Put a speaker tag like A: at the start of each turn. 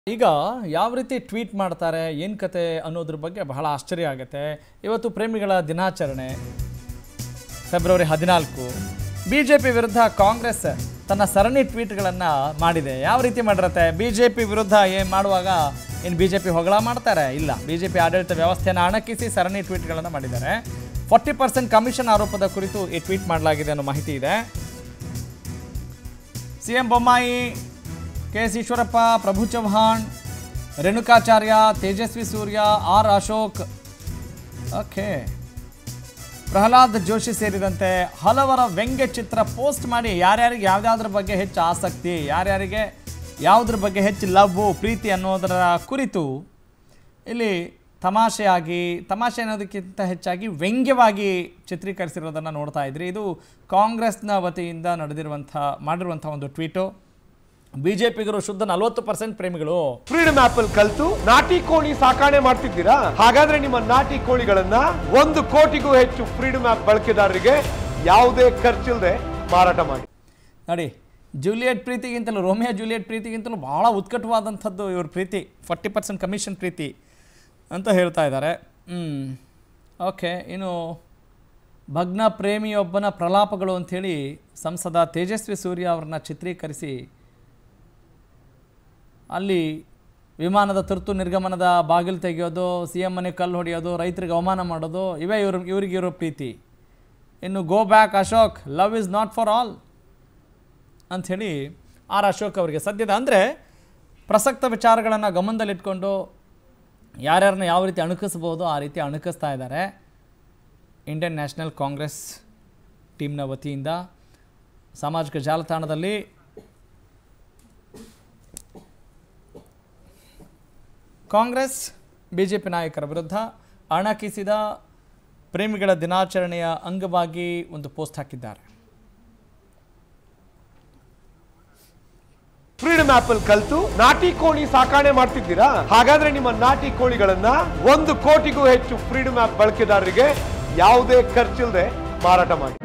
A: ಈಗ ಯಾವ ರೀತಿ ಟ್ವೀಟ್ ಮಾಡ್ತಾರೆ ಏನು ಕತೆ ಅನ್ನೋದ್ರ ಬಗ್ಗೆ ಬಹಳ ಆಶ್ಚರ್ಯ ಆಗುತ್ತೆ ಇವತ್ತು ಪ್ರೇಮಿಗಳ ದಿನಾಚರಣೆ ಫೆಬ್ರವರಿ ಹದಿನಾಲ್ಕು ಬಿ ಜೆ ಪಿ ವಿರುದ್ಧ ಕಾಂಗ್ರೆಸ್ ತನ್ನ ಸರಣಿ ಟ್ವೀಟ್ಗಳನ್ನು ಮಾಡಿದೆ ಯಾವ ರೀತಿ ಮಾಡಿರತ್ತೆ ಬಿ ಜೆ ಪಿ ವಿರುದ್ಧ ಏನು ಮಾಡುವಾಗ ಏನು ಬಿ ಜೆ ಪಿ ಹೊಗಳ ಮಾಡ್ತಾರೆ ಇಲ್ಲ ಬಿ ಜೆ ಪಿ ಆಡಳಿತ ವ್ಯವಸ್ಥೆಯನ್ನು ಅಣಕಿಸಿ ಸರಣಿ ಟ್ವೀಟ್ಗಳನ್ನು ಮಾಡಿದ್ದಾರೆ ಫಾರ್ಟಿ ಪರ್ಸೆಂಟ್ ಕಮಿಷನ್ ಆರೋಪದ ಕುರಿತು ಈ ಟ್ವೀಟ್ ಮಾಡಲಾಗಿದೆ ಅನ್ನೋ ಮಾಹಿತಿ ಇದೆ C M Bommai K S Eshwarappa Prabhu Chavan Renukacharya Tejasvi Surya R Ashok okay Pralhad Joshi ಸೇರಿದಂತೆ ಹಲವರ ವ್ಯಂಗ್ಯ ಚಿತ್ರ ಪೋಸ್ಟ್ ಮಾಡಿ ಯಾರ್ಯಾರಿಗೆ ಯಾವ್ದಾದ್ರ ಬಗ್ಗೆ ಹೆಚ್ಚು ಆಸಕ್ತಿ ಯಾರ್ಯಾರಿಗೆ ಯಾವುದ್ರ ಬಗ್ಗೆ ಹೆಚ್ಚು ಲವ್ ಪ್ರೀತಿ ಅನ್ನೋದರ ಕುರಿತು ಇಲ್ಲಿ ತಮಾಷೆಯಾಗಿ ತಮಾಷೆ ಅನ್ನೋದಕ್ಕಿಂತ ಹೆಚ್ಚಾಗಿ ವ್ಯಂಗ್ಯವಾಗಿ ಚಿತ್ರೀಕರಿಸಿರೋದನ್ನು ನೋಡ್ತಾ ಇದ್ರಿ ಇದು ಕಾಂಗ್ರೆಸ್ನ ವತಿಯಿಂದ ನಡೆದಿರುವಂಥ ಮಾಡಿರುವಂಥ ಒಂದು ಟ್ವೀಟು ಬಿ ಜೆ ಪಿಗರು ಶುದ್ಧ ನಲವತ್ತು ಪರ್ಸೆಂಟ್ ಪ್ರೇಮಿಗಳು
B: ಫ್ರೀಡಮ್ ಆಪ್ ಅಲ್ಲಿ ಕಲ್ತು ನಾಟಿ ಕೋಳಿ ಸಾಕಾಣೆ ಮಾಡ್ತಿದ್ದೀರಾ ಹಾಗಾದ್ರೆ ನಿಮ್ಮ ನಾಟಿ ಕೋಳಿಗಳನ್ನ ಒಂದು ಕೋಟಿಗೂ ಹೆಚ್ಚು ಫ್ರೀಡಮ್ ಆಪ್ ಬಳಕೆದಾರರಿಗೆ ಯಾವುದೇ ಖರ್ಚಿಲ್ಲದೆ ಮಾರಾಟ ಮಾಡಿ
A: ನೋಡಿ ಜೂಲಿಯಟ್ ಪ್ರೀತಿಗಿಂತಲೂ ರೋಮಿಯೋ ಜೂಲಿಯಟ್ ಪ್ರೀತಿಗಿಂತಲೂ ಭಾಳ ಉತ್ಕಟವಾದಂಥದ್ದು ಇವ್ರ ಪ್ರೀತಿ ಫಾರ್ಟಿ ಪರ್ಸೆಂಟ್ ಕಮಿಷನ್ ಪ್ರೀತಿ ಅಂತ ಹೇಳ್ತಾ ಇದ್ದಾರೆ ಹ್ಞೂ ಓಕೆ ಇನ್ನು ಭಗ್ನ ಪ್ರೇಮಿಯೊಬ್ಬನ ಪ್ರಲಾಪಗಳು ಅಂಥೇಳಿ ಸಂಸದ ತೇಜಸ್ವಿ ಸೂರ್ಯ ಅವ್ರನ್ನ ಚಿತ್ರೀಕರಿಸಿ ಅಲ್ಲಿ ವಿಮಾನದ ತುರ್ತು ನಿರ್ಗಮನದ ಬಾಗಿಲು ತೆಗೆಯೋದು ಸಿ ಎಮ್ ಮನೆ ಕಲ್ಲು ಹೊಡೆಯೋದು ರೈತರಿಗೆ ಅವಮಾನ ಮಾಡೋದು ಇವೇ ಇವ್ರ ಇವ್ರಿಗೆ ಇರೋ ಪ್ರೀತಿ ಇನ್ನು go back Ashok love is not for all ಅಂಥೇಳಿ ಆರ್ ಅಶೋಕ್ ಅವರಿಗೆ ಸದ್ಯದ ಅಂದರೆ ಪ್ರಸಕ್ತ ವಿಚಾರಗಳನ್ನು ಗಮನದಲ್ಲಿಟ್ಕೊಂಡು ಯಾರ್ಯಾರನ್ನ ಯಾವ ರೀತಿ ಅಣುಕಿಸ್ಬೋದು ಆ ರೀತಿ ಅಣುಕಿಸ್ತಾ ಇದ್ದಾರೆ ಇಂಡಿಯನ್ ನ್ಯಾಷನಲ್ ಕಾಂಗ್ರೆಸ್ ಟೀಮ್ನ ವತಿಯಿಂದ ಸಾಮಾಜಿಕ ಜಾಲತಾಣದಲ್ಲಿ ಕಾಂಗ್ರೆಸ್ ಬಿ ಜೆ ಪಿ ನಾಯಕರ ವಿರುದ್ಧ ಅಣಕಿಸಿದ ಪ್ರೇಮಿಗಳ ದಿನಾಚರಣೆಯ ಅಂಗವಾಗಿ ಒಂದು ಪೋಸ್ಟ್ ಹಾಕಿದ್ದಾರೆ
B: ಫ್ರೀಡಮ್ ಆಪ್ ಅಲ್ಲಿ ಕಲ್ತು ನಾಟಿ ಕೋಳಿ ಸಾಕಾಣೆ ಮಾಡ್ತಿದ್ದೀರಾ ಹಾಗಾದ್ರೆ ನಿಮ್ಮ ನಾಟಿ ಕೋಳಿಗಳನ್ನ ಒಂದು ಕೋಟಿಗೂ ಹೆಚ್ಚು ಫ್ರೀಡಮ್ ಆಪ್ ಬಳಕೆದಾರರಿಗೆ ಯಾವುದೇ ಖರ್ಚಿಲ್ಲದೆ ಮಾರಾಟ ಮಾಡಿ